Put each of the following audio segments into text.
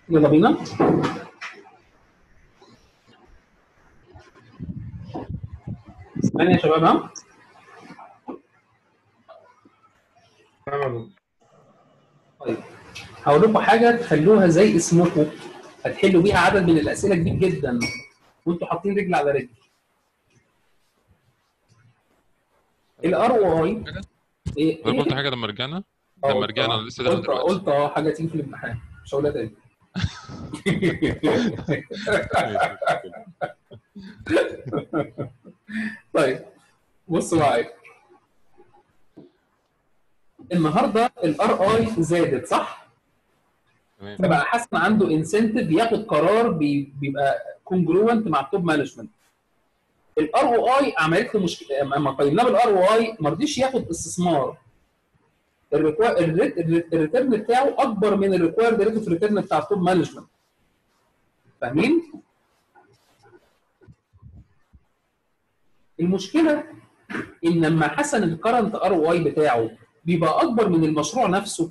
يلا بينا اسمعني يا شباب ها طيب هقول لكم حاجه تخلوها زي اسمكم هتحلوا بيها عدد من الاسئله كبير جدا وانتوا حاطين رجل على رجل الار او اي ايه انا قلت حاجه لما رجعنا آه، لما رجعنا آه. انا لسه داخل قلت دلوقتي قلت اه حاجه تيجي في الامتحان مش هقولها تاني طيب بصوا معايا النهارده الار اي زادت صح؟ تمام فبقى حسن عنده انسنتيف ياخد قرار بي- بيبقى كونجروينت مع التوب مانجمنت الار او اي عملت له مشكله لما قيمناه بالار او اي ما رضيش ياخد استثمار الريكوا- الريت- الريت- الريتيرن بتاعه اكبر من الريكوايرد ريت اوف ريتيرن بتاع التوب مانجمنت فاهمين؟ المشكله ان لما حسن الكرنت ار او اي بتاعه بيبقى اكبر من المشروع نفسه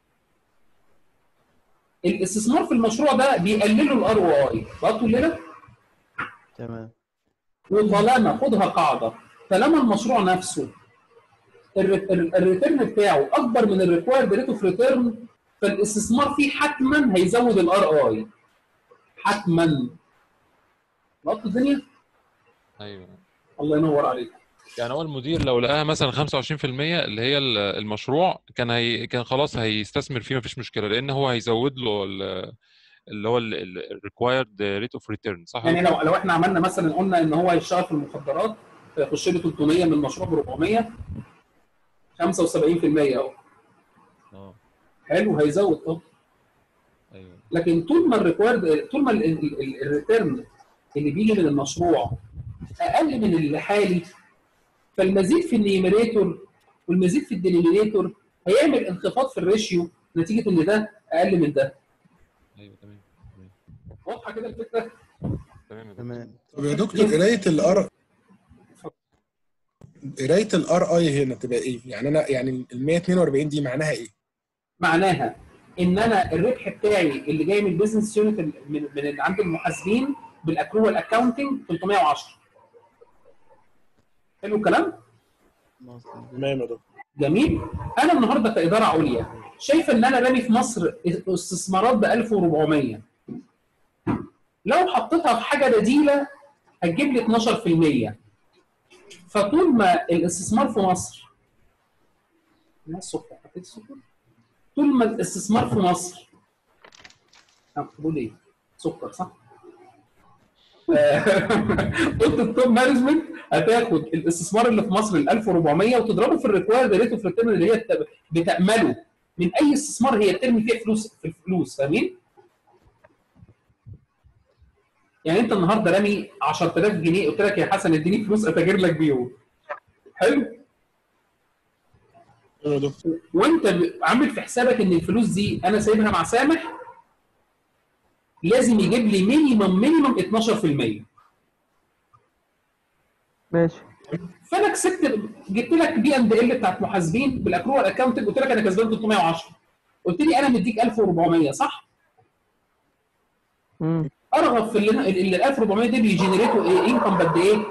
الاستثمار في المشروع ده بيقللوا الار او اي بقى لنا تمام وطالما خدها قاعده طالما المشروع نفسه الر- الر- الريتيرن بتاعه اكبر من الريكوايرد ريت اوف ريتيرن فالاستثمار فيه حتما هيزود الار اي حتما لقطت الدنيا ايوه الله ينور عليك يعني هو المدير لو لقاها مثلا 25% اللي هي ال- المشروع كان هي كان خلاص هيستثمر فيه مفيش مشكله لان هو هيزود له ال- اللي هو الريكوايرد ريت اوف ريتيرن صح؟ يعني لو لو احنا عملنا مثلا قلنا ان هو هيشتغل في المخدرات فيخش له 300 من المشروع ب 400 75% اهو اه حلو هيزود طب ايوه لكن طول ما الريكوايرد طول ما ال- ال- ال- الريتيرن اللي بيجي من المشروع اقل من اللي حالي فالمزيد في النيميريتور والمزيد في الدينيمينيتور هيعمل انخفاض في الريشيو نتيجه ان ده اقل من ده ايوه تمام تمام واضحه كده الفكره تمام يا دكتور. تمام طب يا دكتور قرايه الار قرايه الار اي هنا تبقى ايه؟ يعني انا يعني ال 142 دي معناها ايه؟ معناها ان انا الربح بتاعي اللي جاي من البيزنس يونت من من اللي عند المحاسبين بالاكروال اكاونتنج 310 حلو الكلام؟ تمام يا دكتور جميل انا النهارده كاداره عليا شايفه ان انا رامي في مصر استثمارات ب 1400 لو حطيتها في حاجه بديله هتجيب لي 12% فطول ما الاستثمار في مصر لا السكر حطيت السكر طول ما الاستثمار في مصر أه، بقول ايه سكر صح قلت التوب مانجمنت هتاخد الاستثمار اللي في مصر ال 1400 وتضربه في الريكوايرد ريت اوف ريتيرن اللي هي بت- بتامله من اي استثمار هي بترمي فيه فلوس في الفلوس فاهمين؟ يعني انت النهارده رامي 10000 جنيه قلت لك يا حسن اديني فلوس اتاجر لك بيهم حلو ايوه يا دكتور وانت ب- عامل في حسابك ان الفلوس دي انا سايبها مع سامح لازم يجيب لي مينيمم مينيمم 12% ماشي فانا كسبت جبت لك بي اند ال بتاعت محاسبين بالاكروال اكونت قلت لك انا كسبان 310 قلت لي انا مديك 1400 صح؟ امم ارغب في اللي اللي ال 1400 دي بيجنريتوا ايه انكم قد ايه؟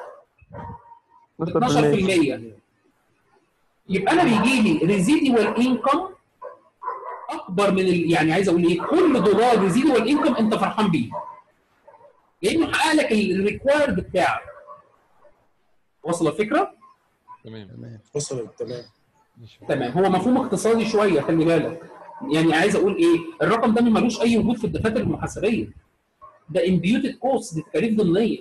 12% يبقى انا بيجي لي ريزيدوال انكم اكبر من ال... يعني عايز اقول ايه كل دولار ريزيدوال انكم انت فرحان بيه لانه حقق لك الريكوايرد بتاعك وصل الفكره؟ تمام تمام وصلت تمام ماشي. تمام هو مفهوم اقتصادي شويه خلي بالك يعني عايز اقول ايه الرقم ده ملوش اي وجود في الدفاتر المحاسبيه ده امبيوتد كوست دي تكاليف ضمنيه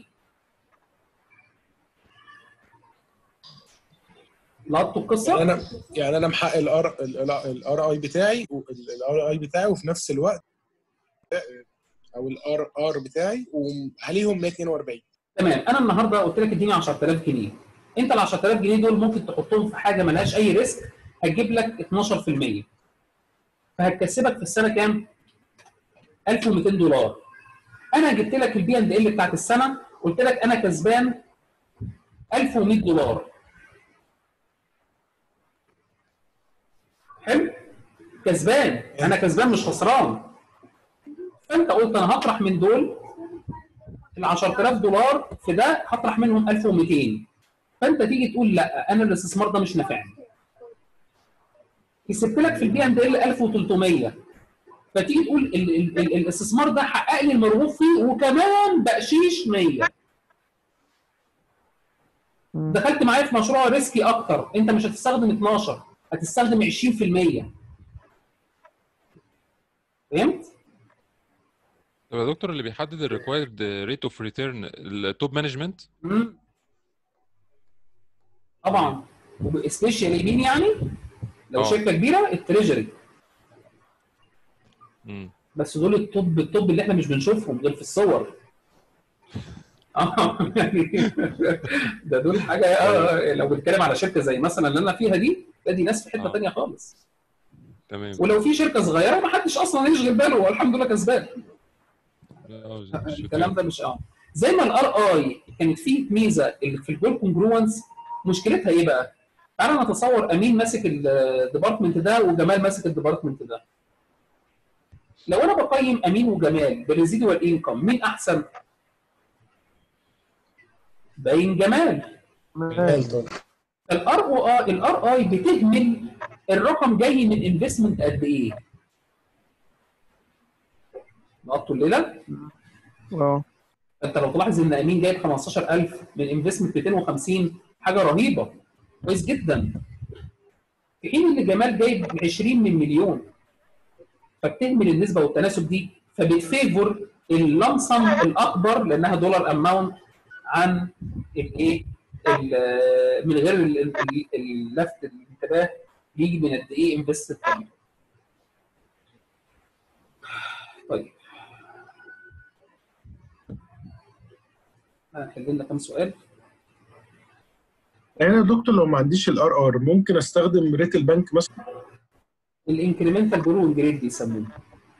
لقطوا يعني القصه انا يعني انا محقق الار الار اي بتاعي الار اي بتاعي وفي نفس الوقت او الار ار بتاعي وعليهم 142 تمام انا النهارده قلت لك اديني 10000 جنيه انت ال 10000 جنيه دول ممكن تحطهم في حاجه ملهاش اي ريسك هتجيب لك 12% فهتكسبك في السنه كام 1200 دولار انا جبت لك البي اند ال بتاعت السنه قلت لك انا كسبان 1100 دولار حلو كسبان انا كسبان مش خسران فانت قلت انا هطرح من دول ال 10000 دولار في ده هطرح منهم 1200 فانت تيجي تقول لا انا الاستثمار ده مش نافعني كسبت لك في البي اند ال 1300 فتيجي تقول ال ال ال الاستثمار ده حقق لي المرغوب فيه وكمان بقشيش 100 مم. دخلت معايا في مشروع ريسكي اكتر انت مش هتستخدم 12 هتستخدم 20% فهمت؟ طب يا دكتور اللي بيحدد الريكوايرد ريت اوف ريتيرن التوب مانجمنت مم. طبعا سبيشال مين يعني؟ لو آه. شركه كبيره التريجري امم بس دول الطب الطب اللي احنا مش بنشوفهم دول في الصور اه يعني ده دول حاجه اه لو بنتكلم على شركه زي مثلا اللي انا فيها دي لا دي ناس في حته آه. ثانيه خالص تمام ولو في شركه صغيره ما حدش اصلا يشغل باله هو الحمد لله كسبان لا، مش- مش الكلام فاكر. ده مش اه زي ما الار اي كانت فيه ميزه اللي في الجول كونجروانس مشكلتها ايه بقى؟ تعالى نتصور امين ماسك الديبارتمنت ده وجمال ماسك الديبارتمنت ده لو انا بقيم امين وجمال بالريزيدوال انكم مين احسن؟ باين جمال ماشي. طبعا الار او اي الار اي بتهمل الرقم جاي من انفستمنت قد ايه؟ نقطه الليله اه انت لو تلاحظ ان امين جايب 15000 من انفستمنت 250 حاجه رهيبه كويس جدا في حين ان جمال جايب 20 من مليون فبتهمل النسبه والتناسب دي فبتفيفور اللمسم الاكبر لانها دولار اماونت عن الايه ال- من غير ال- ال- ال- اللفت الانتباه يجي من قد ايه انفست طيب هنحل لنا كام سؤال يعني انا يا دكتور لو ما عنديش الار ار ممكن استخدم ريت البنك مثلا الانكريمنتال برو جريد بيسموه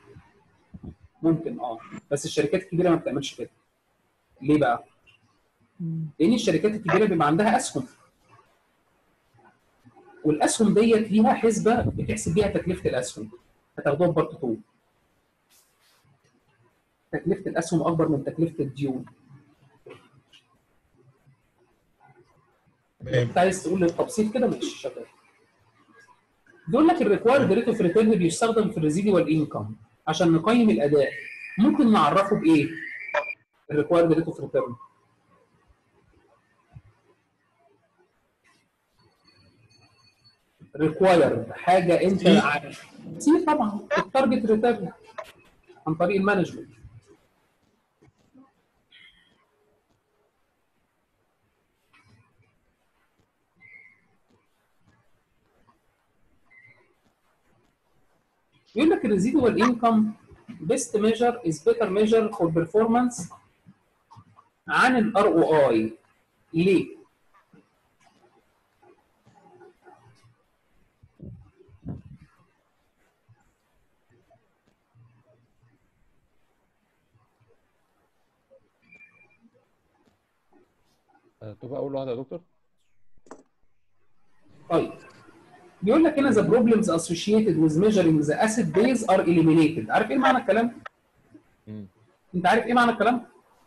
ممكن اه بس الشركات الكبيره ما بتعملش كده ليه بقى؟ لان الشركات الكبيره بيبقى عندها اسهم والاسهم ديت ليها حسبه بتحسب بيها تكلفه الاسهم هتاخدوها بارت 2 تكلفه الاسهم اكبر من تكلفه الديون تمام انت عايز تقول للتبسيط كده ماشي شغال بيقول لك الريكوايرد ريت اوف ريتيرن بيستخدم في الريزيدوال انكم عشان نقيم الاداء ممكن نعرفه بايه؟ الريكوايرد ريت اوف ريتيرن ريكوايرد حاجه انت سي. عارف سي طبعا التارجت ريتيرن عن طريق المانجمنت يقول لك الريزيدوال انكم بيست ميجر از بيتر ميجر فور بيرفورمانس عن الار او اي ليه؟ تبقى اول واحده يا دكتور طيب بيقول لك هنا the problems associated with measuring the acid base are eliminated عارف ايه معنى الكلام؟ مم. انت عارف ايه معنى الكلام؟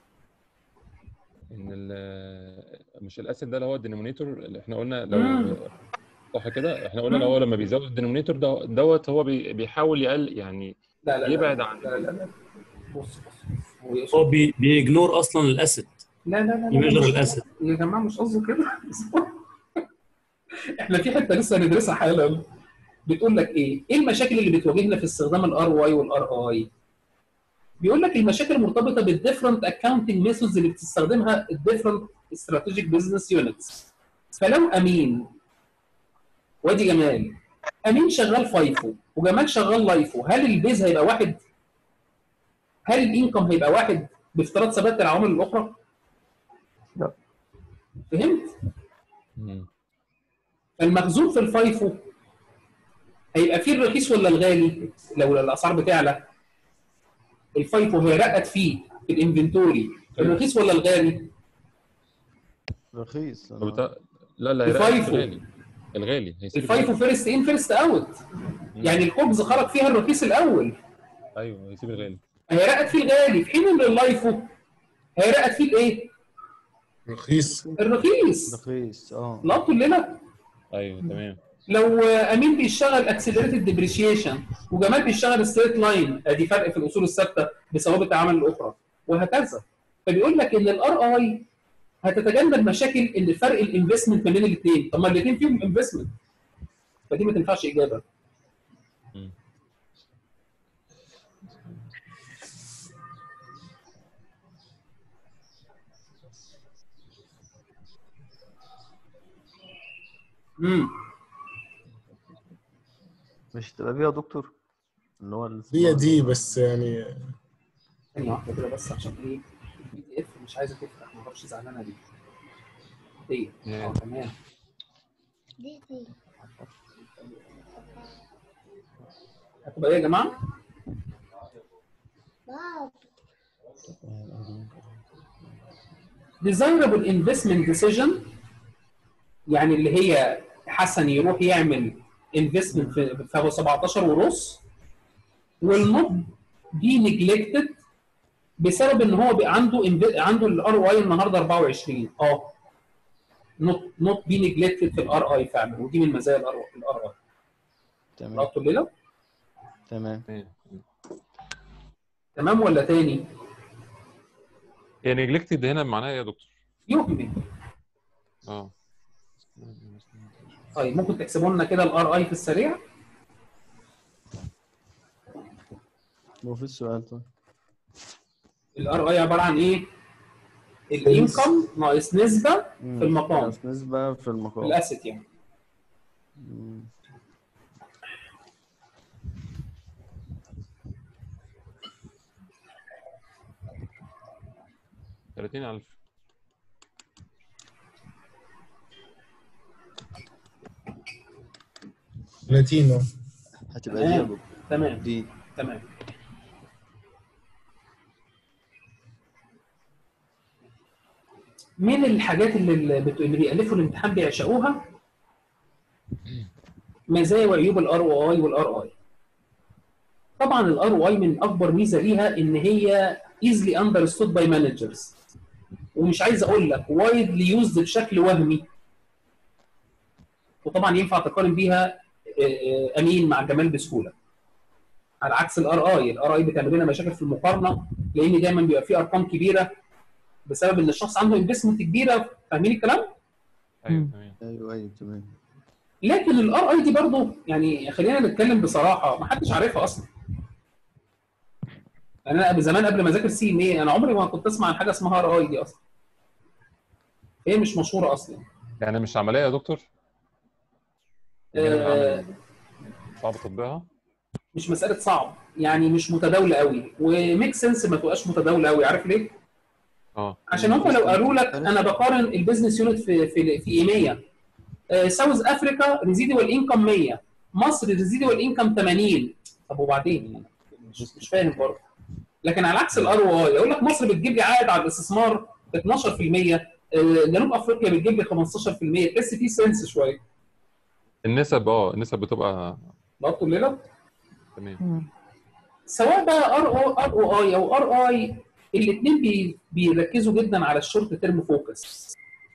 ان ال- مش الاسيد ده اللي هو الدينومينيتور اللي احنا قلنا لو مم. صح كده احنا قلنا مم. لو هو لما بيزود الدينومينيتور ده دوت هو بي- بيحاول يقل يعني لا لا لا يبعد عن- لا لا لا بص بص هو يقصد- هو بي بيجنور اصلا الاسيد لا لا لا لا يميجر مش- الاسيد يا جماعه مش قصده كده احنا في حته لسه هندرسها حالا بتقول لك ايه؟ ايه المشاكل اللي بتواجهنا في استخدام الار واي والار اي؟ بيقول لك المشاكل المرتبطه بالديفرنت اكاونتنج ميثودز اللي بتستخدمها الديفرنت استراتيجيك بزنس يونتس فلو امين وادي جمال امين شغال فايفو وجمال شغال لايفو هل البيز هيبقى واحد؟ هل الانكم هيبقى واحد بافتراض ثبات العوامل الاخرى؟ لا. فهمت؟ مم. فالمخزون في الفايفو هيبقى فيه الرخيص ولا الغالي لو الاسعار بتعلى الفايفو هيرقد فيه في الانفنتوري الرخيص ولا الغالي رخيص طب بتاع- لا لا الفايفو. هيرقص الغالي الغالي هيسيب الفايفو الغالي. فيرست ان فيرست اوت مم. يعني الخبز خرج فيها الرخيص الاول ايوه هيسيب الغالي هيرقد فيه الغالي في حين ان اللايفو هيرقد فيه الايه؟ رخيص الرخيص رخيص اه لقطوا الليله ايوه تمام لو امين بيشتغل اكسلريتد ديبريشيشن وجمال بيشتغل ستريت لاين ادي فرق في الاصول الثابته بثوابت العمل الاخرى وهكذا فبيقول لك ان الار اي هتتجنب مشاكل ان فرق الانفستمنت ما بين الاثنين طب ما الاثنين فيهم انفستمنت فدي ما تنفعش اجابه مم. امم مش تبقى فيها دكتور اللي هو ال- هي دي بس يعني ثانيه واحده كده بس عشان ايه البي دي اف مش عايزه تفتح ما اعرفش زعلانه ليه دي اه تمام دي دي هتبقى ايه يا جماعه؟ واو desirable investment decision يعني اللي هي حسن يروح يعمل investment في في 17 ونص will not be neglected بسبب ان هو بقى عنده inv- عنده الار اي النهارده 24 اه not not be neglected في الار اي فعلا ودي من مزايا الار اي تمام لقطوا الليله تمام تمام. تمام ولا تاني؟ هي نجلكتد هنا معناها ايه يا دكتور؟ يهمل اه طيب ممكن تحسبوا لنا كده الار اي في السريع هو في السؤال طيب الار اي عباره عن ايه؟ الانكم ناقص نسبه مم. في المقام ناقص نسبة في في المقام الاسيت يعني مم. تلاتين ألف 30 اهو هتبقى دي يا دكتور تمام دي تمام من الحاجات اللي اللي بت- اللي بيألفوا الامتحان بيعشقوها مزايا وعيوب الار او اي والار اي طبعا الار او اي من اكبر ميزه ليها ان هي easily understood by managers ومش عايز اقول لك widely used بشكل وهمي وطبعا ينفع تقارن بيها آه، آه، امين مع جمال بسهوله على عكس الار اي الار اي بتعمل لنا مشاكل في المقارنه لان دايما بيبقى فيه ارقام كبيره بسبب ان الشخص عنده انفستمنت كبيره فاهمين الكلام ايوه مم. تمام ايوه ايوه تمام لكن الار اي دي برضه يعني خلينا نتكلم بصراحه ما حدش عارفها اصلا يعني انا قبل زمان قبل ما اذاكر سي ام اي انا عمري ما كنت اسمع عن حاجه اسمها ار اي دي اصلا هي مش مشهوره اصلا يعني مش عمليه يا دكتور؟ آه، صعب تطبيقها؟ مش مساله صعب يعني مش متداوله قوي وميك سنس ما تبقاش متداوله قوي عارف ليه؟ اه عشان هم لو قالوا لك انا بقارن البيزنس يونت في في في ايميا ساوث افريكا ريزيدوال انكم 100 مصر ريزيدوال انكم 80 طب وبعدين مش, مش فاهم برضه لكن على عكس الار او اي يقول لك مصر بتجيب لي عائد على الاستثمار 12% آه، جنوب افريقيا بتجيب لي 15% تحس فيه سنس شويه النسب اه النسب بتبقى لقطوا الليله تمام سواء بقى ار او ار او اي او ار اي الاثنين بي بيركزوا جدا على الشورت تيرم فوكس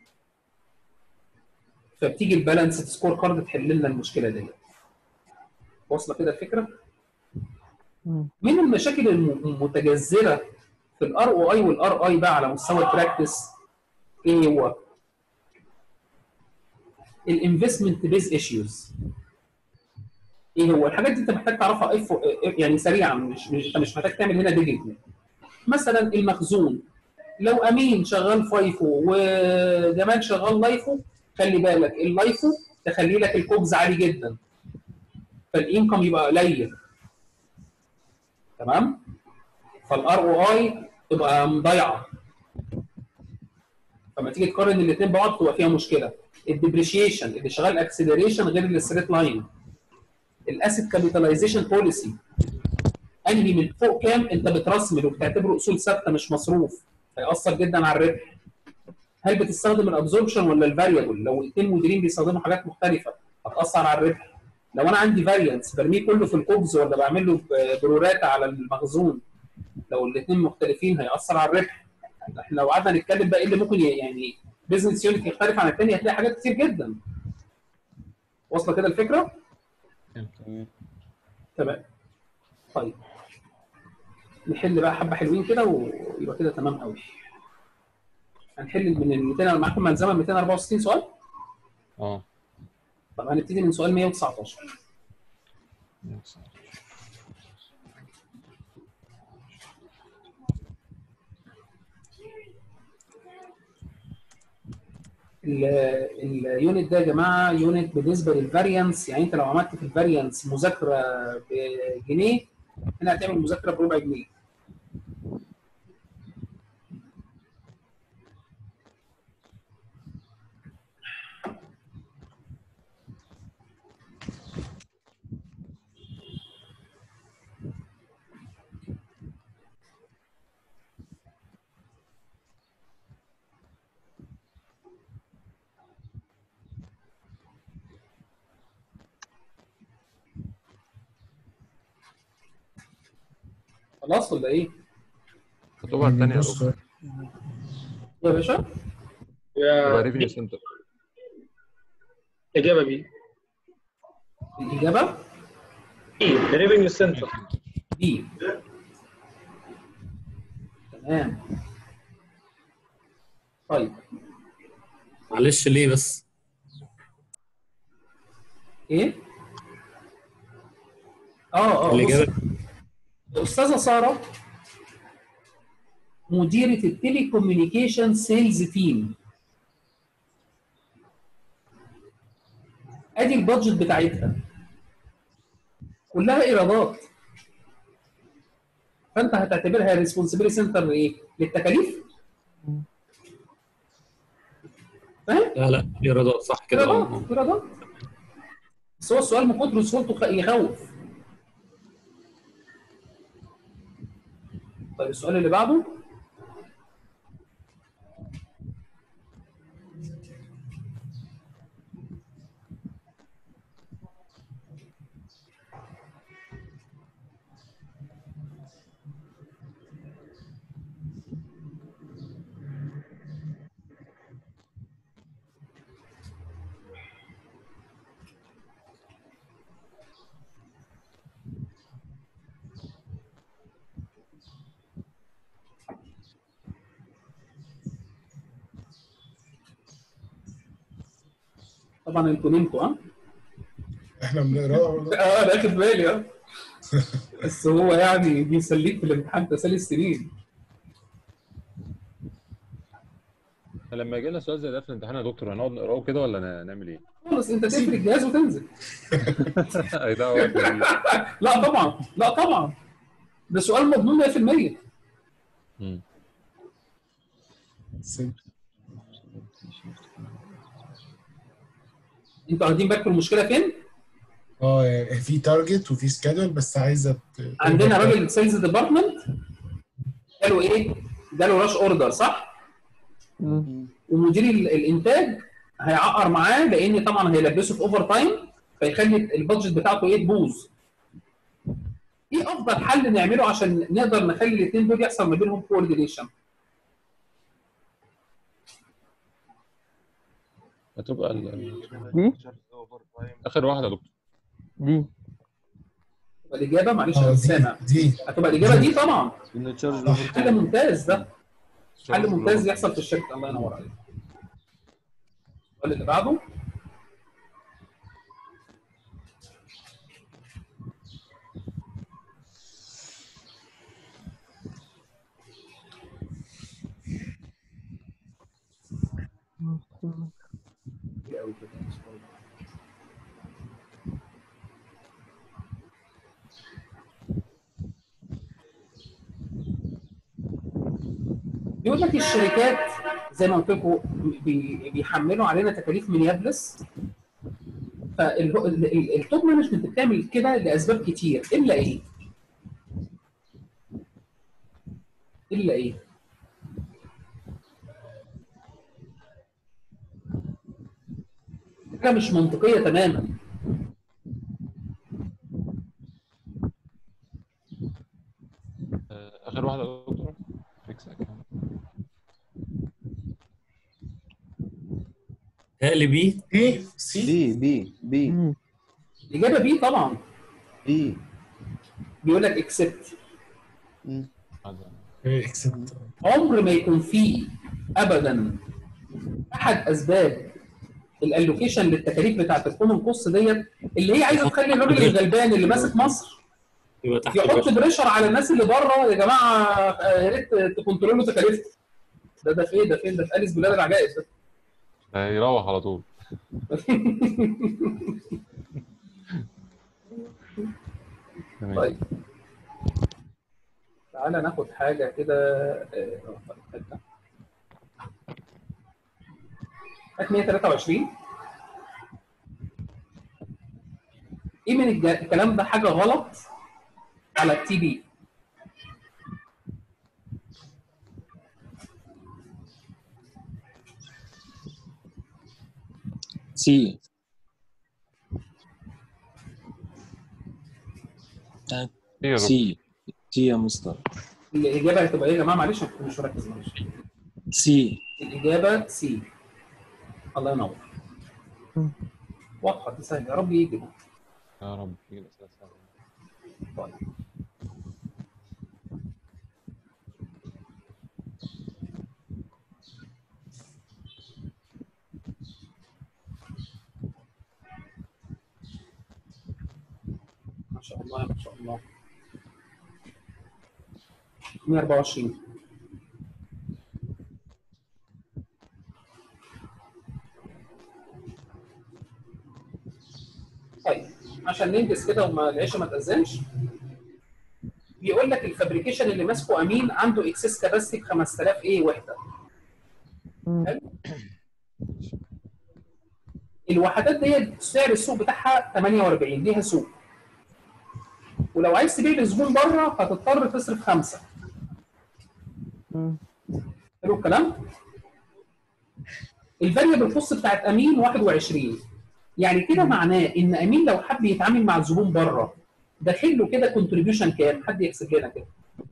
فبتيجي البالانس سكور كارد تحل لنا المشكله دي واصله كده الفكره مم. من المشاكل الم- المتجذره في الار او اي والار اي بقى على مستوى البراكتس ايه هو الانفستمنت بيز ايشوز ايه هو الحاجات دي انت محتاج تعرفها اف يعني سريعا مش مش انت مش محتاج تعمل هنا ديجيتال مثلا المخزون لو امين شغال فايفو وجمال شغال لايفو خلي بالك اللايفو تخلي لك الكوبز عالي جدا فالانكم يبقى قليل تمام فالار او اي تبقى مضيعه فلما تيجي تقارن الاثنين ببعض تبقى فيها مشكله الديبريشيشن اللي شغال اكسلريشن غير الستريت لاين الاسيت كابيتاليزيشن بوليسي انهي من فوق كام انت بترسمل وبتعتبره اصول ثابته مش مصروف هيأثر جدا على الربح هل بتستخدم الابزوربشن ولا الفاريبل لو الاثنين مديرين بيستخدموا حاجات مختلفه هتأثر على الربح لو انا عندي فاريانس برميه كله في الكوبز ولا بعمل له بروراتا على المخزون لو الاثنين مختلفين هيأثر على الربح احنا لو قعدنا نتكلم بقى ايه اللي ممكن ي- يعني بزنس يونت يختلف عن الثاني هتلاقي حاجات كتير جدا واصله كده الفكره؟ تمام تمام طيب نحل بقى حبه حلوين كده ويبقى كده تمام قوي هنحل من ال 200 أنا معاكم ملزمه 264 سؤال اه طب هنبتدي من سؤال 119 ال- اليونت ده يا جماعه يونت بالنسبه للفاريانس يعني انت لو عملت في الفاريانس مذاكره بجنيه هنا هتعمل مذاكره بربع جنيه خلاص ولا ايه؟ الطبعة الثانية بص، يا باشا يا ريفينيو سنتر إجابة بي الاجابه ريفينيو سنتر بي تمام طيب معلش ليه بس ايه؟ اه اه بص. الإجابة الاستاذه ساره مديره التلي كوميونيكيشن سيلز تيم ادي البادجت بتاعتها كلها ايرادات فانت هتعتبرها ريسبونسبيلتي سنتر ايه؟ للتكاليف؟ فاهم؟ لا لا ايرادات صح كده ايرادات آه. ايرادات بس هو السؤال من كتر سهولته خ- يخوف طيب السؤال اللي بعده طبعا انتوا نمتوا ها؟ احنا بنقراه اه انا اخد بالي اه بس هو يعني بيسليك في الامتحان تسالي السنين لما يجي لنا سؤال زي ده في الامتحان يا دكتور هنقعد نقراه كده ولا ن- نعمل ايه؟ خالص انت تقفل الجهاز وتنزل هيضيع وقت كتير. لا طبعا لا طبعا ده سؤال مضمون 100% مم. انتوا واخدين بالكم المشكله فين؟ اه يعني في تارجت وفي سكادول بس عايزه ت- عندنا راجل سيلز ديبارتمنت جاله ايه؟ جاله راش اوردر صح؟ ومدير ال- الانتاج هيعقر معاه لان طبعا هيلبسه في اوفر تايم فيخلي البادجت بتاعته ايه تبوظ. ايه افضل حل نعمله عشان نقدر نخلي الاثنين دول يحصل ما بينهم كوردينيشن؟ هتبقى ال- ال- دي اخر واحده يا دكتور دي الاجابه معلش اه انا مش دي سامع دي هتبقى الاجابه دي طبعا ان تشارج حل ممتاز ده حل ممتاز يحصل في الشركه الله ينور عليك. السؤال اللي بعده بيقول لك الشركات زي ما قلت لكم بي- بيحملوا علينا تكاليف مينيابلس فالتوب مانجمنت بتعمل كده لاسباب كتير الا ايه؟ الا ايه؟ حاجه مش منطقيه تماما آه، هالي بي ايه سي بي بي بي مم. الاجابه بي طبعا بي بيقول لك اكسبت مم. اكسبت عمر ما يكون فيه ابدا احد اسباب الالوكيشن للتكاليف بتاعت الكومن كوست ديت اللي هي عايزه تخلي الراجل الغلبان اللي ماسك مصر يبقى تحت يحط البشر. بريشر على الناس اللي بره يا جماعه آه، يا ريت تكنترولوا تكاليفكم ده ده فين ده فين ده في اليس بلاد العجائب ده ده هيروح على طول تمام طيب تعالى ناخد حاجه كده آه، حتة. هات 123 ايه من الج- الكلام ده حاجه غلط على التي بي سي ايه يا دكتور سي سي يا مستر الاجابه هتبقى ايه يا جماعه معلش أنا مش مركز معلش سي الاجابه سي الله ينور واضحه دي سهله يا رب يجي يا رب تيجي الأسئلة سهلة. طيب ما شاء الله ما شاء الله 124 طيب عشان ننجز كده وما العيشه ما تأذنش بيقول لك الفابريكيشن اللي ماسكه امين عنده اكسس كاباسيتي ب 5000 ايه وحده حلو؟ الوحدات دي سعر السوق بتاعها 48 ليها سوق ولو عايز تبيع لزبون بره هتضطر تصرف خمسه مم. حلو الكلام الفاريبل كوست بتاعت امين 21 يعني كده معناه ان امين لو حب يتعامل مع الزبون بره داخل له كده كونتريبيوشن كام حد يحسب لنا كده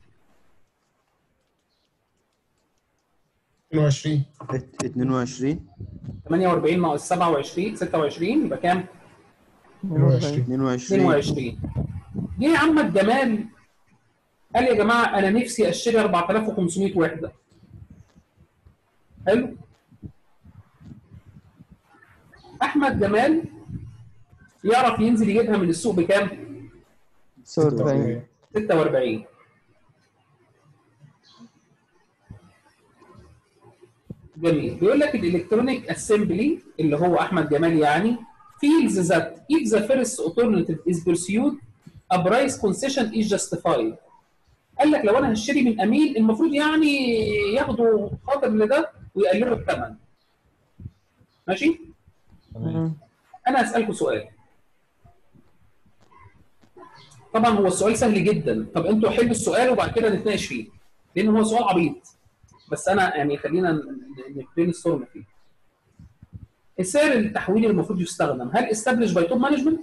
22 ات- 22 48 ناقص 27 26 يبقى كام 22 22 22 جه عمك جمال قال يا جماعه انا نفسي اشتري 4500 وحده حلو احمد جمال يعرف ينزل يجيبها من السوق بكام 46 46 جميل بيقول لك الالكترونيك اسمبلي اللي هو احمد جمال يعني feels that if the first alternative is pursued a price concession is justified قال لك لو انا هشتري من امين المفروض يعني ياخدوا خاطر لده ويقللوا الثمن ماشي مم. انا اسالكم سؤال طبعا هو السؤال سهل جدا طب انتوا حلوا السؤال وبعد كده نتناقش فيه لان هو سؤال عبيط بس انا يعني خلينا نبين ستورم فيه السعر التحويلي المفروض يستخدم هل استبلش باي توب مانجمنت؟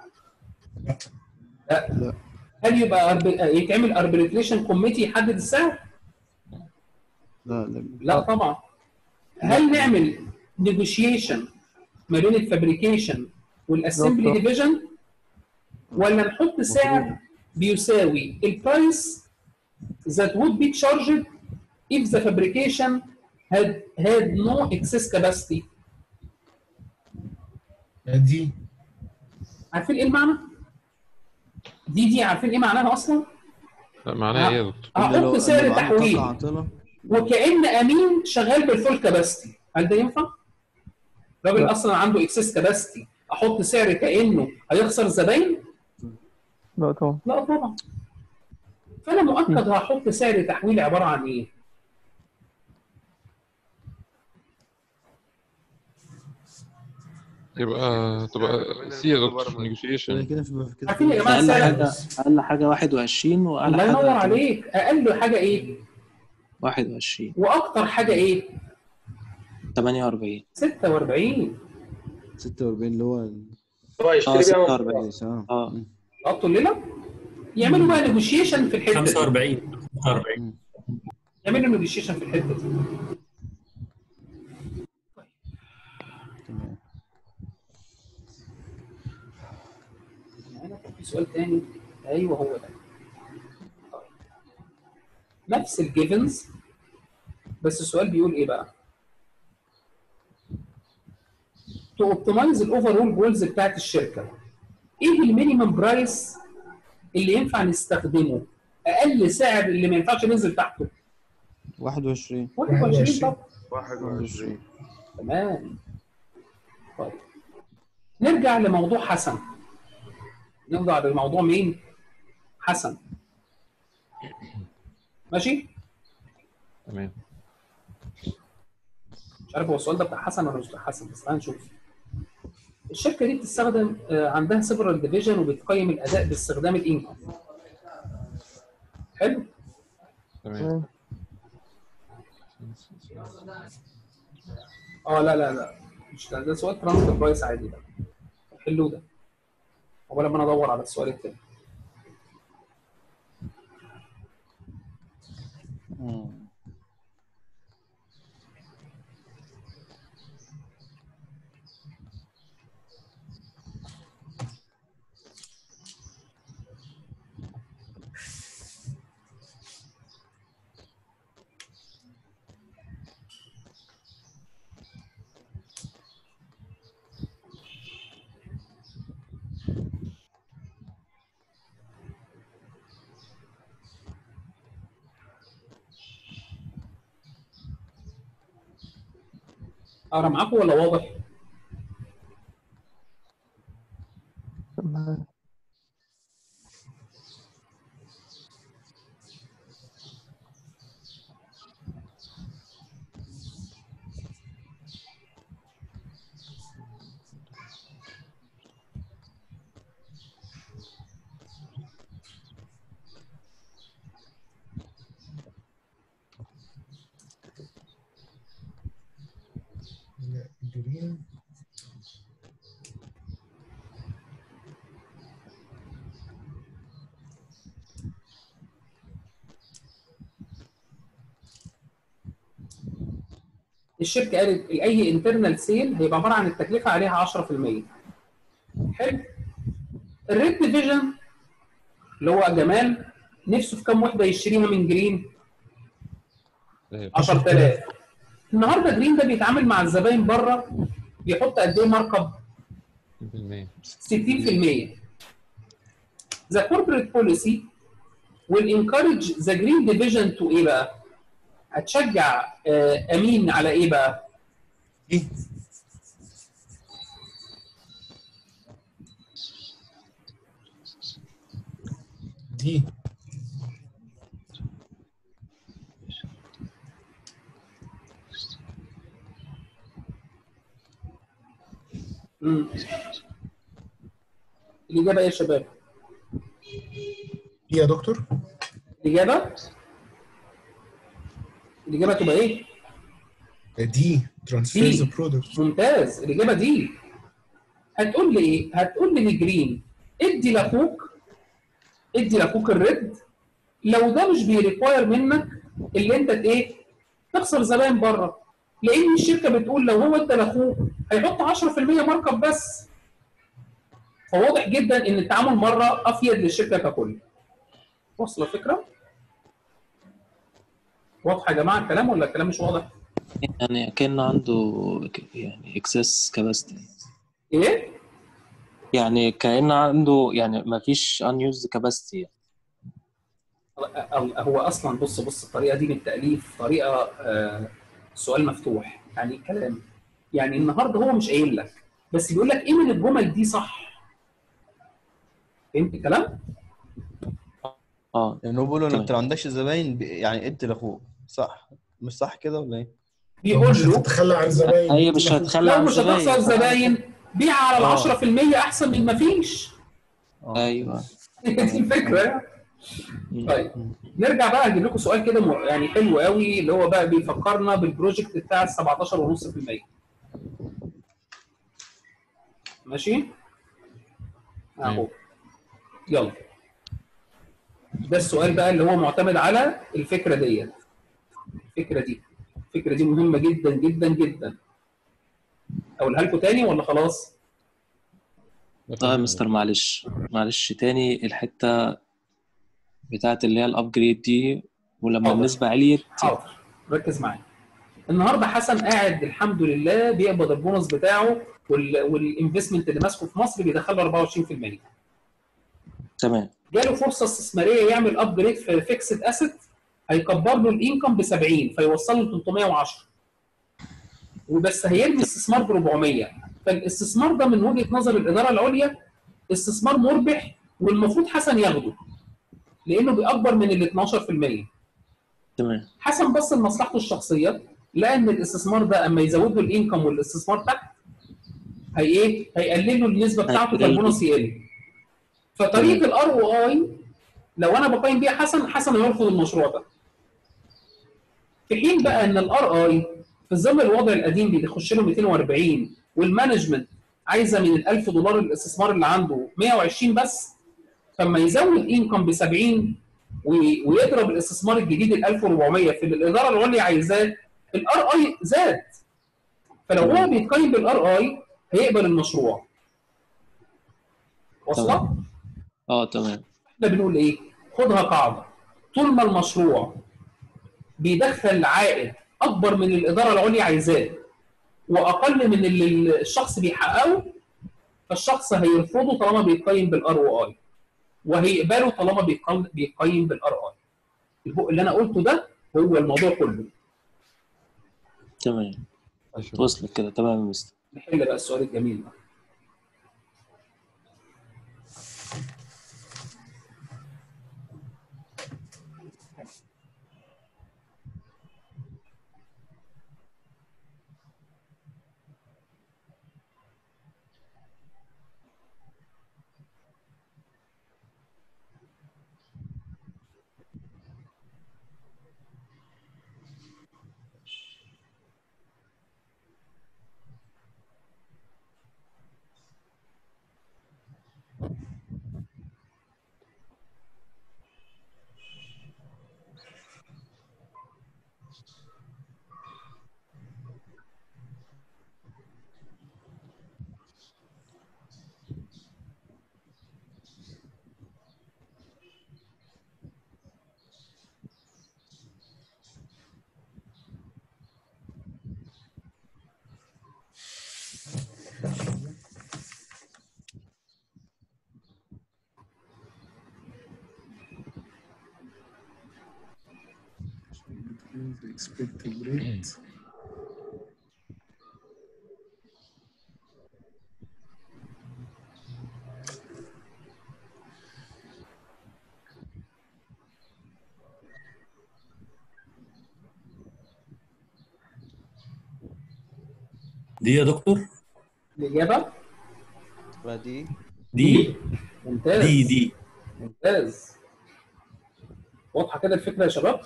لا لا. هل يبقى أرب... يتعمل اربيتريشن كوميتي يحدد السعر؟ لا لا لا طبعا هل نعمل نيجوشيشن ما بين الفابريكيشن والاسمبلي بالظبط. ديفيجن ولا نحط سعر بيساوي البرايس that would be charged if the fabrication had had no excess capacity دي عارفين ايه المعنى؟ دي دي عارفين ايه معناها اصلا؟ لا معناها ايه يا دكتور؟ إن لو- هحط سعر إن لو عندي طاقة تحويل عاطلة وكأن امين شغال بالفول كاباسيتي هل ده ينفع؟ راجل لا. اصلا عنده اكسس كاباسيتي احط سعر كانه هيخسر زباين؟ لا طبعا لا طبعا فانا مؤكد هحط سعر تحويل عباره عن ايه؟ يبقى تبقى سي يا دكتور كده نيجوشيشن كده في كده عارفين يا جماعه اقل سعر حاجه اقل حاجه 21 واعلى الله حاجه ينور عليك اقل حاجه ايه؟ 21 واكتر حاجه ايه؟ 48 46 46 اللي هو ال- هو اه يشتري بيها 46 كويس اه اه قطوا الليله يعملوا بقى نيجوشيشن في الحته دي 45 45 يعملوا نيجوشيشن في الحته دي تمام في سؤال تاني ايوه هو ده طيب. نفس الجيفنز بس السؤال بيقول ايه بقى؟ تو اوبتمايز الاوفرول جولز بتاعت الشركه ايه المينيمم برايس اللي ينفع نستخدمه؟ اقل سعر اللي ما ينفعش ننزل تحته 21 21 طب 21 تمام طيب نرجع لموضوع حسن نرجع لموضوع مين؟ حسن ماشي؟ تمام مش عارف هو السؤال ده بتاع حسن ولا مش بتاع حسن بس تعالى نشوف الشركه دي بتستخدم آه، عندها سيفرال ديفيجن وبتقيم الاداء باستخدام الانكم حلو تمام اه لا لا لا مش ده, ده سؤال ترانسفير برايس عادي ده حلوه ده هو لما انا ادور على السؤال التاني اقرا معاكم ولا واضح؟ جرين الشركه قالت اي انترنال سيل هيبقى عباره عن التكلفه عليها 10% حلو الريد ديفيجن اللي هو جمال نفسه في كام وحده يشتريها من جرين 10000 النهارده جرين ده بيتعامل مع الزباين بره بيحط قد ايه مارك اب 60% The corporate policy will encourage the green division to ايه بقى؟ هتشجع آه، امين على ايه بقى؟ ايه دي مم. الاجابه ايه يا شباب؟ ايه يا دكتور الاجابه الاجابه تبقى ايه؟ دي ترانسفيرز دي. برودكت ممتاز الاجابه دي هتقول لي ايه؟ هتقول لي لجرين ادي لاخوك ادي لاخوك الريد لو ده مش بيريكواير منك اللي انت ايه؟ تخسر زباين بره لان الشركه بتقول لو هو ادى لاخوك هيحط 10% مارك اب بس فواضح جدا ان التعامل مره افيد للشركه ككل وصل الفكره؟ واضحه يا جماعه الكلام ولا الكلام مش واضح؟ يعني كأنه عنده ك- يعني اكسس كاباسيتي ايه؟ يعني كأنه عنده يعني ما فيش unused capacity هو اصلا بص بص الطريقه دي من التاليف طريقه آه، سؤال مفتوح يعني كلام يعني النهارده هو مش قايل لك بس بيقول لك ايه من الجمل دي صح فهمت الكلام؟ اه يعني هو بيقول له تمام. انت ما عندكش زباين ب- يعني ادي لاخوك صح مش صح كده ولا ايه؟ بيقول مش له هتتخلى عن زباين هي مش هتخلى لو عن مش هتخسر زباين بيع على آه. ال 10% احسن من ما فيش اه ايوه دي الفكره يعني. طيب نرجع بقى اجيب لكم سؤال كده م- يعني حلو قوي اللي هو بقى بيفكرنا بالبروجكت بتاع ال 17.5% ماشي؟ اهو يلا ده السؤال بقى اللي هو معتمد على الفكره ديت الفكره دي الفكره دي مهمه جدا جدا جدا اقولها لكم تاني ولا خلاص؟ اه يا مستر معلش معلش تاني الحتة بتاعت اللي هي الابجريد دي ولما حاضر. النسبة عليت حاضر ركز معايا النهارده حسن قاعد الحمد لله بيقبض البونص بتاعه وال... والانفستمنت اللي ماسكه في مصر بيدخله 24% تمام جاله فرصه استثماريه يعمل ابجريد في فيكسد اسيت هيكبر له الانكم ب 70 فيوصل له 310 وبس هيرمي استثمار ب 400 فالاستثمار ده من وجهه نظر الاداره العليا استثمار مربح والمفروض حسن ياخده لانه بيكبر من ال 12% تمام حسن بص لمصلحته الشخصيه لقى ان الاستثمار ده اما يزود له الانكم والاستثمار تحت هي ايه؟ هيقلل له النسبه بتاعته هيقلل. فالبونص يقل. فطريقه الار او اي لو انا بقيم بيها حسن حسن هيرفض المشروع ده. في حين بقى ان الار اي في ظل الوضع القديم بيخش له 240 والمانجمنت عايزه من ال 1000 دولار الاستثمار اللي عنده 120 بس فلما يزود انكم ب 70 وي- ويضرب الاستثمار الجديد ال 1400 في اللي الاداره العليا عايزاه الار اي زاد فلو هو بيتقيم بالار اي هيقبل المشروع واصله؟ تمام. اه تمام احنا بنقول ايه؟ خدها قاعده طول ما المشروع بيدخل عائد اكبر من اللي الاداره العليا عايزاه واقل من اللي الشخص بيحققه فالشخص هيرفضه طالما بيتقيم بالار او اي وهيقبله طالما بيقيم بيقيم بالار اي البق اللي انا قلته ده هو الموضوع كله تمام وصلت كده تمام يا مستر نحل بقى السؤال الجميل ده expected rate دي يا دكتور الاجابه تبقى دي دي ممتاز دي دي ممتاز واضحه كده الفكره يا شباب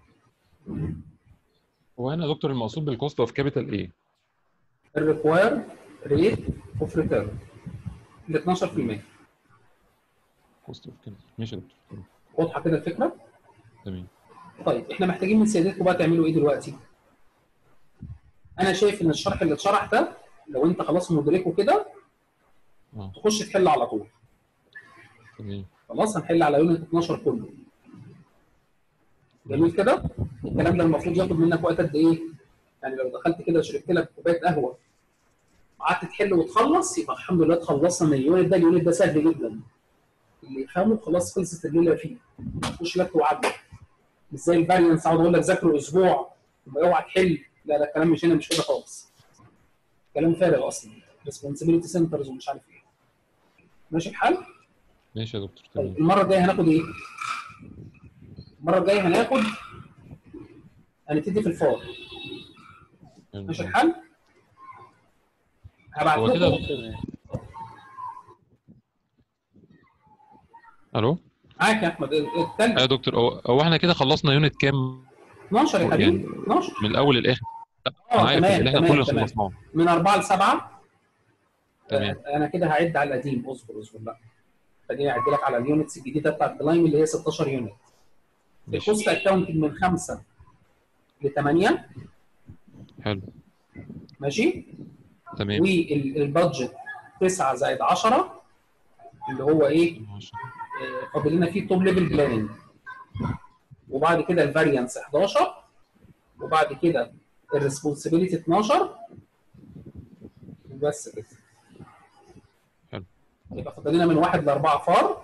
هو هنا يا دكتور المقصود بالكوست اوف كابيتال ايه؟ الريكواير ريت اوف ريتيرن ال 12% كوست اوف كابيتال ماشي يا دكتور تمام. واضحه كده الفكره تمام طيب احنا محتاجين من سيادتكم بقى تعملوا ايه دلوقتي انا شايف ان الشرح اللي اتشرح ده لو انت خلاص مدركه كده اه تخش تحل على طول تمام خلاص هنحل على يونت 12 كله جميل كده الكلام ده المفروض ياخد منك وقت قد ايه يعني لو دخلت كده شربت لك كوبايه قهوه وقعدت تحل وتخلص يبقى الحمد لله تخلصنا من اليونت ده اليونت ده سهل جدا اللي يفهمه خلاص خلصت الليله فيه خش لك وعدي مش زي الفاريانس اقعد اقول لك ذاكره اسبوع يبقى اوعى تحل لا لا الكلام مش هنا مش كده خالص كلام فارغ اصلا ريسبونسبيلتي سنترز ومش عارف ايه ماشي الحال؟ ماشي يا دكتور طيب تمام المره الجايه هناخد ايه؟ المره الجايه هناخد هنبتدي في الفار ماشي الحال؟ هبعت هو كده يا لكم دكتور الو معاك يا احمد التالت ايوه يا دكتور هو هو احنا كده خلصنا يونت كام 12 يا حبيبي 12 من الاول للاخر اه انا عارف تمام اللي احنا تمام كل تمام خلصناه من 4 ل 7 تمام انا كده هعد على القديم اصبر اصبر لا خليني اعد لك على اليونتس الجديده بتاعت بلايم اللي هي 16 يونت ماشي الكوست اكونتنج من 5 ل 8 حلو ماشي تمام والبادجت 9 زائد 10 اللي هو ايه آه، فاضل لنا فيه توب ليفل بلاننج وبعد كده الفاريانس 11 وبعد كده الريسبونسبيلتي 12 بس كده حلو. يبقى فاضل لنا من واحد لاربعه فار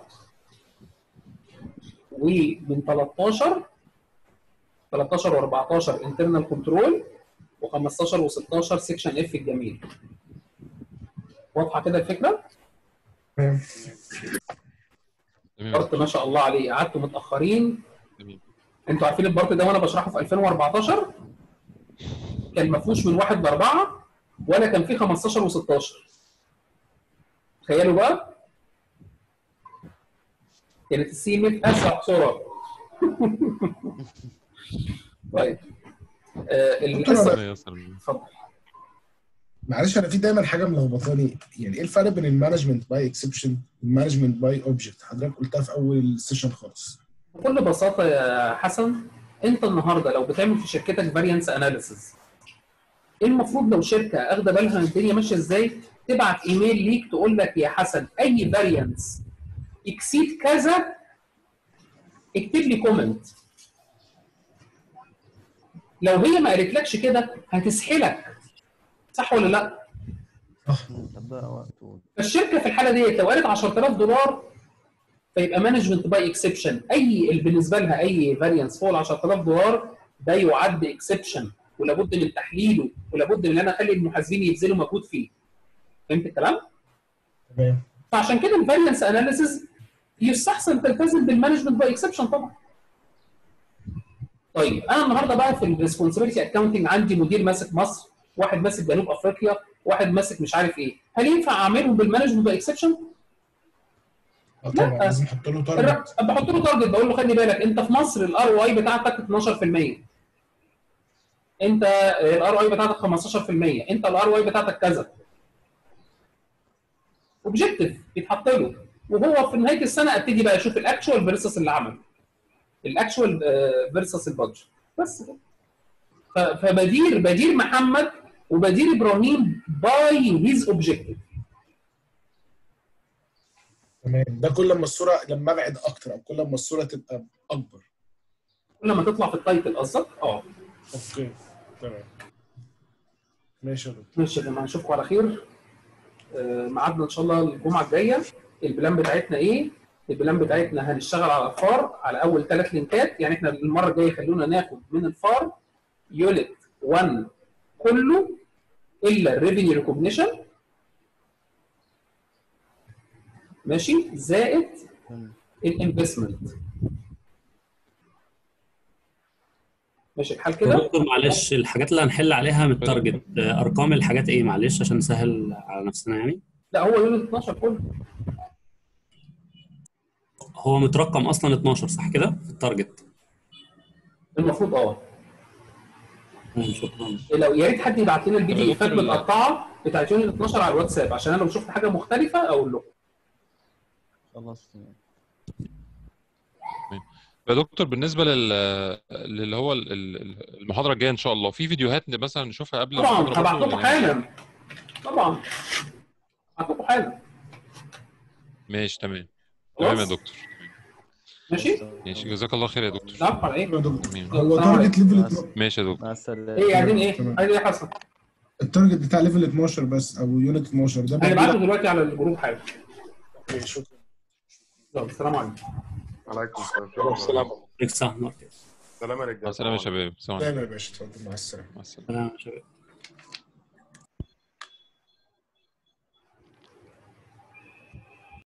ومن 13 13 و14 انترنال كنترول و15 و16 سيكشن اف الجميل واضحه كده الفكره؟ تمام بارت ما شاء الله عليه قعدتوا متاخرين جميل. انتوا عارفين البارت ده وانا بشرحه في 2014 كان ما فيهوش من واحد لاربعه ولا كان فيه 15 و16 تخيلوا بقى كانت السي ام اف اسرع بسرعه طيب آه الحصه ربنا ييسر. اتفضل معلش انا في دايما حاجه ملخبطاني يعني ايه الفرق بين المانجمنت باي اكسبشن والمانجمنت باي اوبجكت حضرتك قلتها في اول السيشن خالص بكل بساطه يا حسن انت النهارده لو بتعمل في شركتك فاريانس اناليسيز المفروض لو شركه اخده بالها من الدنيا ماشيه ازاي تبعت ايميل ليك تقول لك يا حسن اي فاريانس اكسيد كذا اكتب لي كومنت لو هي ما قالتلكش كده هتسحلك صح ولا لا؟ هتضيع وقت فالشركه في الحاله ديت لو قالت 10000 دولار فيبقى مانجمنت باي اكسبشن اي اللي بالنسبه لها اي فاريانس فوق ال 10000 دولار ده يعد اكسبشن ولابد من تحليله ولابد من ان انا اخلي المحاسبين يبذلوا مجهود فيه فهمت الكلام؟ تمام فعشان كده الفاريانس اناليسيز يستحسن تلتزم بالمانجمنت باي اكسبشن طبعا طيب انا النهارده بقى في الريسبونسبيلتي اكاونتنج عندي مدير ماسك مصر واحد ماسك جنوب افريقيا واحد ماسك مش عارف ايه هل ينفع اعملهم بالمانجمنت باي اكسبشن؟ اه طبعا لا. لازم احط له تارجت الر- بحط له تارجت بقول له خلي بالك انت في مصر الار او اي بتاعتك 12% انت الار او اي بتاعتك 15% انت الار او اي بتاعتك كذا اوبجيكتيف يتحط له وهو في نهايه السنه ابتدي بقى اشوف الاكشوال فيرسس اللي عمله الاكشوال فيرسس البادجت بس كده. ف- فبدير بدير محمد وبدير ابراهيم باي هيز اوبجيكتيف تمام ده كل ما الصوره لما ابعد اكتر او كل ما الصوره تبقى اكبر كل ما تطلع في التايتل قصدك اه اوكي تمام ماشي يا دكتور ماشي يا جماعه نشوفكم على خير آه، ميعادنا ان شاء الله الجمعه الجايه البلان بتاعتنا ايه؟ البلان بتاعتنا هنشتغل على الفار على اول ثلاث لينكات يعني احنا المره الجايه خلونا ناخد من الفار يونت 1 كله الا الريفينيو ريكوجنيشن ماشي زائد الانفستمنت ماشي الحال يا كده؟ دكتور معلش الحاجات اللي هنحل عليها من التارجت آه، ارقام الحاجات ايه معلش عشان نسهل على نفسنا يعني لا هو يونت 12 كله هو مترقم اصلا 12 صح كده في التارجت المفروض اه تمام، شكرا لو يا ريت حد يبعت لنا البي دي افات دكتور، متقطعه بتاعت يونت 12 على الواتساب عشان انا لو شفت حاجه مختلفه اقول له خلاص تمام يا دكتور بالنسبه لل اللي هو ال- ال- المحاضره الجايه ان شاء الله في فيديوهات مثلا نشوفها قبل طبعا المحاضره هبعت برضه لكم ولا إيه؟ حالا طبعا هبعت لكم حالا ماشي تمام تمام يا خلاص دكتور ماشي ماشي جزاك الله خير يا دكتور العفو على ايه يا دكتور تمام هو السلام تارجت عليكم. ليفل ماشي يا دكتور مع السلامه ايه قاعدين ايه تمام. عايز ايه يا حسن التارجت بتاع ليفل 12 بس او يونت 12 ده هنبعته موجود دلوقتي على الجروب حالا عليه. شكرا يلا السلام عليكم عليكم السلام السلام عليك صح سلام يا رجاله مع السلامه يا شباب سلام عليكم تمام يا باشا اتفضل مع السلامه مع السلامه سلام يا شباب